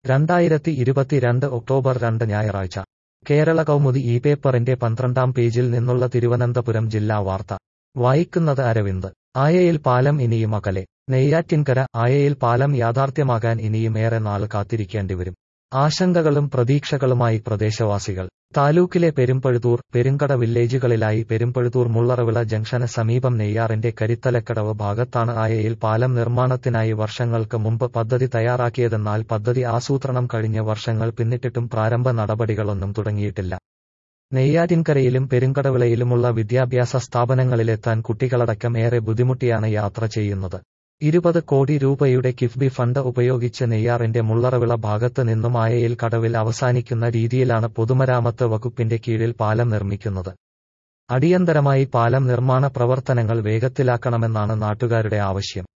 രണ്ടായിരത്തി ഇരുപത്തിരണ്ട് ഒക്ടോബർ രണ്ട് ഞായറാഴ്ച കേരള കൗമുദി ഈ പേപ്പറിന്റെ പന്ത്രണ്ടാം പേജിൽ നിന്നുള്ള തിരുവനന്തപുരം ജില്ലാ വാർത്ത വായിക്കുന്നത് അരവിന്ദ് ആയയിൽ പാലം ഇനിയും അകലെ നെയ്യാറ്റിൻകര ആയയിൽ പാലം യാഥാർത്ഥ്യമാകാൻ ഇനിയും ഏറെ നാൾ കാത്തിരിക്കേണ്ടിവരും ആശങ്കകളും പ്രതീക്ഷകളുമായി പ്രദേശവാസികൾ താലൂക്കിലെ പെരുമ്പഴുതൂർ പെരുങ്കട വില്ലേജുകളിലായി പെരുമ്പഴുതൂർ മുള്ളറവിള ജംഗ്ഷന് സമീപം നെയ്യാറിന്റെ കരിത്തലക്കടവ് ഭാഗത്താണ് ആയയിൽ പാലം നിർമ്മാണത്തിനായി വർഷങ്ങൾക്ക് മുമ്പ് പദ്ധതി തയ്യാറാക്കിയതെന്നാൽ പദ്ധതി ആസൂത്രണം കഴിഞ്ഞ വർഷങ്ങൾ പിന്നിട്ടിട്ടും പ്രാരംഭ നടപടികളൊന്നും തുടങ്ങിയിട്ടില്ല നെയ്യാറ്റിൻകരയിലും പെരുങ്കടവിളയിലുമുള്ള വിദ്യാഭ്യാസ സ്ഥാപനങ്ങളിലെത്താൻ കുട്ടികളടക്കം ഏറെ ബുദ്ധിമുട്ടിയാണ് യാത്ര ചെയ്യുന്നത് ഇരുപത് കോടി രൂപയുടെ കിഫ്ബി ഫണ്ട് ഉപയോഗിച്ച് നെയ്യാറിന്റെ മുള്ളറവിള ഭാഗത്ത് നിന്നും ആയയിൽ കടവിൽ അവസാനിക്കുന്ന രീതിയിലാണ് പൊതുമരാമത്ത് വകുപ്പിന്റെ കീഴിൽ പാലം നിർമ്മിക്കുന്നത് അടിയന്തരമായി പാലം നിർമ്മാണ പ്രവർത്തനങ്ങൾ വേഗത്തിലാക്കണമെന്നാണ് നാട്ടുകാരുടെ ആവശ്യം